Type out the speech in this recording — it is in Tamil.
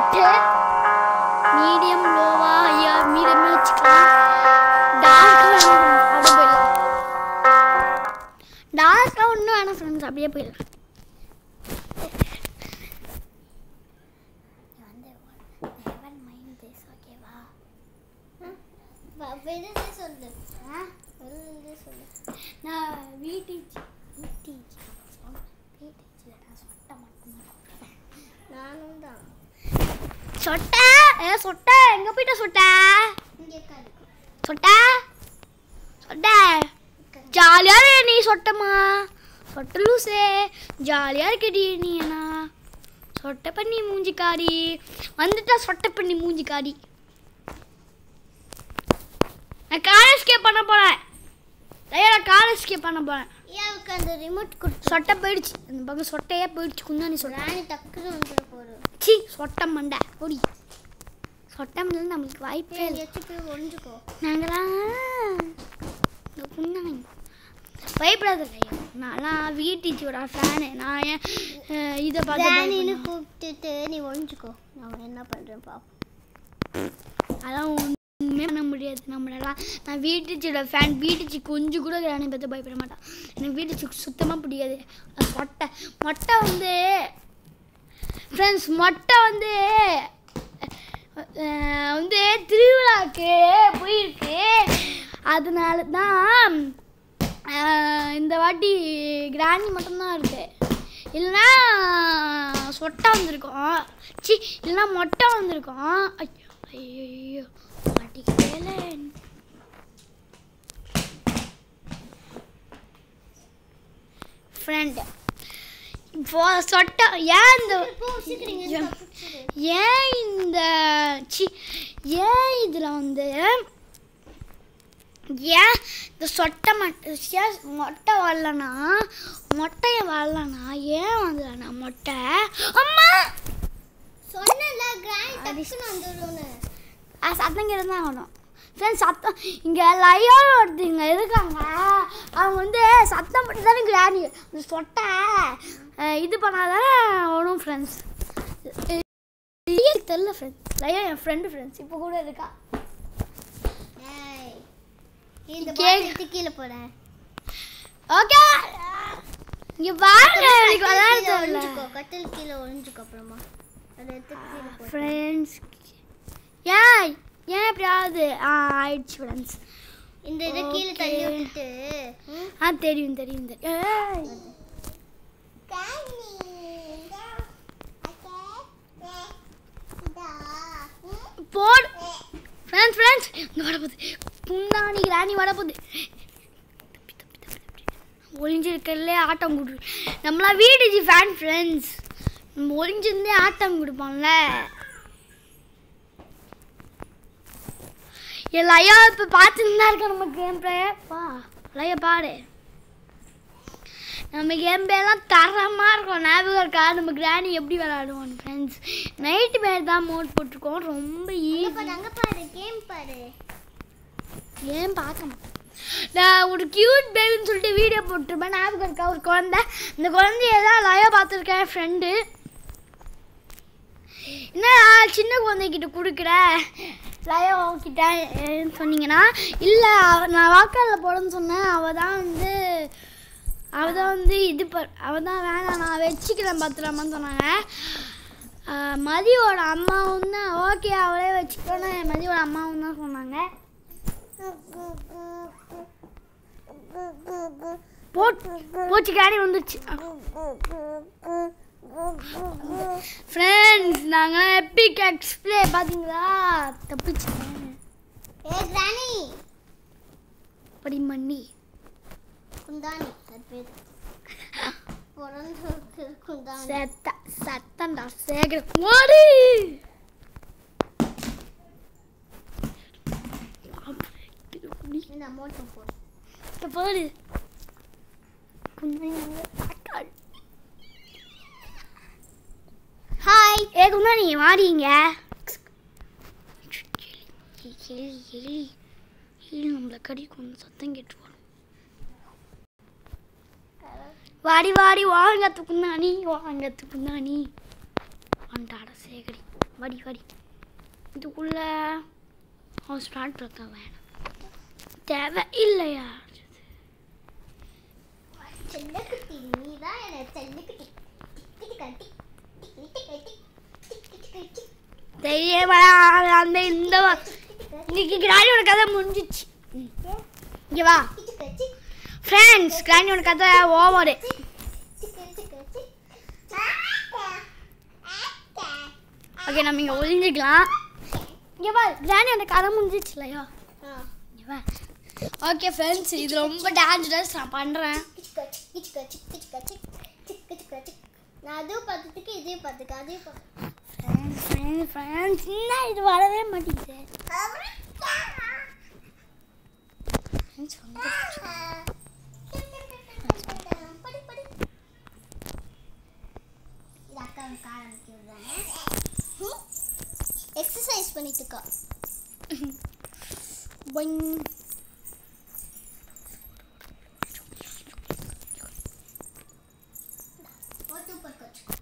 லைட்டு மீடியம் லோவா ஐயா மீடியமே வச்சுக்கலாம் டார்க் வேணாம் அப்படியே போயிடலாம் டார்க்காக ஒன்றும் வேணாம் ஃப்ரெண்ட்ஸ் அப்படியே போயிடலாம் விருது சொல்லு விருது சொல்லு நான் வீட்டுச்சு வீட்டுச்சு வீட்டுச்சு நான் சொட்டை மட்டும்தான் நானும் தான் சொட்டை ஏ சொட்டை எங்கே போயிட்ட சொட்டை இங்கே காது சொட்டை சொட்டை ஜாலியாக இரு நீ சொட்டம்மா சொட்ட லூசே ஜாலியாக இருக்கடி நீ அண்ணா சொட்டை பண்ணி மூஞ்சிக்காரி வந்துட்டா சொட்டை பண்ணி மூஞ்சிக்காரி நான் கார் எஸ்கேப் பண்ண போகிறேன் நான் கார் எஸ்கேப் பண்ண போகிறேன் ஏவுக்கு அந்த ரிமோட் கொடுத்து சொட்டை போயிடுச்சு அந்த பக்கம் சொட்டையே போயிடுச்சு குந்தாணி சொட்டை ராணி டக்குன்னு வந்துட போகிறோம் சி சொட்டை மண்டை ஓடி சொட்டை மண்டை நம்மளுக்கு வாய்ப்பே இல்லை எங்கேயாச்சும் போய் ஒழிஞ்சுக்கோ நாங்களாம் இந்த குந்தாணி பயப்படாத ஐயா நான்லாம் வீட்டிச்சோட ஃபேனு நான் ஏன் அஹ், இதை பார்த்து ராணின்னு பயப்படணும்? கூப்பிட்டுட்டு நீ ஒழிஞ்சுக்கோ நான் என்ன பண்ணுறேன் பாப்போம் அதெல்லாம் ஒன்றுமே பண்ண முடியாது நம்மளெல்லாம் நான் வீட்டுச்சோட ஃபேன் வீட்டுச்சு கொஞ்சம் கூட ராணி பார்த்து பயப்பட மாட்டான் எனக்கு வீட்டுச்சு சுத்தமாக பிடிக்காது அது மொட்டை மொட்டை வந்து ஃப்ரெண்ட்ஸ் மொட்டை வந்து அஹ், வந்து திருவிழாக்கு போயிருக்கு அதனால தான் அஹ், இந்த வாட்டி கிராணி மட்டும்தான் இருக்கு இல்லைன்னா சொட்டை வந்திருக்கோம் சி இல்லைன்னா மொட்டை வந்திருக்கோம் ஐயோ ஐயோ மாட்டிக்கல ஃப்ரெண்டு இப்போ சொட்டை ஏன் இந்த ஏன் இந்த சி ஏன் இதில் வந்து ஏன் இந்த சொட்டை மட்டை ஏன் மொட்டை வரலனா மொட்டையை வரலனா ஏன் வரலனா மொட்டை அம்மா சொன்னல கிராணி டக்குன்னு வந்துடும்னு அது சத்தம் கேட்டு தான் ஆகணும் சரி சத்தம் இங்கே லையோட ஒருத்தங்க இருக்காங்க அவங்க வந்து சத்தம் மட்டும் தானே கிராணி இந்த சொட்டை அஹ், இது பண்ணாதானே வரும் ஃப்ரெண்ட்ஸ் தெரில ஃப்ரெண்ட்ஸ் லையோ என் ஃப்ரெண்டு ஃப்ரெண்ட்ஸ் இப்போ கூட இருக்கா ஏய் இந்த கேக். பாட்டு கீழே போறேன் ஓகே இங்கே பாருங்க எனக்கு விளையாட தெரியல ஒழிஞ்சுக்கோ கட்டில் கீழே ஒழிஞ்சுக்கோ அப்புறமா அதை எடுத்து கீழே போ ஃப்ரெண்ட்ஸ் ஏன் ஏன் இப்படி ஆகுது ஆ ஆயிடுச்சு ஃப்ரெண்ட்ஸ் இந்த இதை கீழே தள்ளி Okay. விட்டுட்டு ஆ தெரியும் தெரியும் தெரியும் ஏய். போடு ஃப்ரெண்ட்ஸ் ஃப்ரெண்ட்ஸ் இங்கே வர போகுது குந்தாணி ராணி வர போகுது ஒளிஞ்சிருக்கலே ஆட்டம் கொடு நம்மளா வீடு ஃபேன் ஃப்ரெண்ட்ஸ் நம்ம ஒளிஞ்சிருந்தே ஆட்டம் கொடுப்போம்ல என் லயா இப்போ பார்த்துன்னு தான் இருக்க நம்ம கேம் பிளே வா லயா பாடு நம்ம கேம் பிளேலாம் தரமாக இருக்கும் ஞாபகம் இருக்கா நம்ம கிராணி எப்படி விளாடுவோம் ஃப்ரெண்ட்ஸ் நைட்டு பேர் தான் மோட் போட்டிருக்கோம் ரொம்ப அங்க ஈஸி பாரு அங்க பாரு கேம் பாரு ஏன் பார்க்க மாட்டேன் நான் ஒரு கியூட் பேபின்னு சொல்லிட்டு வீடியோ போட்டிருப்பேன் ஞாபகம் இருக்கா ஒரு குழந்தை இந்த குழந்தைய தான் லயா பார்த்துருக்கேன் ஃப்ரெண்டு என்ன சின்ன குழந்தைகிட்ட கொடுக்குற லயா கிட்ட ஏன்னு சொன்னீங்கன்னா இல்லை நான் வாக்காளில் போடணும்னு சொன்னேன் அவள் தான் வந்து அவள் தான் வந்து இது ப அவள் தான் வேணாம் நான் வச்சுக்கிறேன் பத்திரமான்னு சொன்னாங்க ஆஹ் மதியோட அம்மாவும் தான் ஓகே அவளே வச்சுக்கோன்னு மதியோட அம்மாவும் தான் சொன்னாங்க போட் போச்சு காணி வந்துருச்சு ஃப்ரெண்ட்ஸ் நாங்கள் எப்பிக் எக்ஸ்பிளே பார்த்தீங்களா தப்பிச்சேன் ஏ கிராணி படி மண்ணி குந்தாணி அது பேர் பிறந்து குந்தாணி செத்த சத்தண்டா சேகர ஓடி இந்த அமௌண்ட் போ இப்ப பாரு குந்தாணி அக்காள் ஹாய் ஏ குந்தாணி வாடிங்க எலி எலி எலி நம்மளை கடிக்கும் சத்தம் கேட்டு வரும் வாடி வாடி வாங்க துக்குந்தாணி வாங்க துக்குந்தாணி வண்டாட சேகரி வடி வடி இதுக்குள்ள அவன் ஸ்டார்ட் பண்ண வேணாம் தேவை இல்லையா செல்லக்குட்டி நீ தான் என்ன செல்லக்குட்டி டிக்கி கட்டி டிக்கி கட்டி டிக்கி கட்டி தெரியவா அந்த இந்த வா- இன்னைக்கு கிராணியோட கதை முடிஞ்சிச்சு இங்கே வா டிக்கி கட்டி ஃப்ரெண்ட்ஸ் கிராணியோட கதை ஓவரு டிக்கி கட்டி ஓகே நம்ம இங்கே ஒளிஞ்சிக்கலாம் இங்கே வா கிராணியோட கதை முடிஞ்சிச்சு இல்லையா இங்கே வா ஓகே ஃப்ரெண்ட்ஸ் இது ரொம்ப டேஞ்சரஸ் நான் பண்ணுறேன் நான் அதுவும் பார்த்துட்டு இதையும் பார்த்துக்க அதையும் பார்த்து ஃப்ரெண்ட்ஸ் ஃப்ரெண்ட்ஸ் ஃப்ரெண்ட்ஸ் என்ன இது வரவே மாட்டேங்குது Friends, வந்து- படி படி இது அக்காவுக்கு ஆரம்பிக்கிறது எக்ஸசைஸ் பண்ணிட்டு இருக்கா Boing. ஒரு சூப்பர் கோச்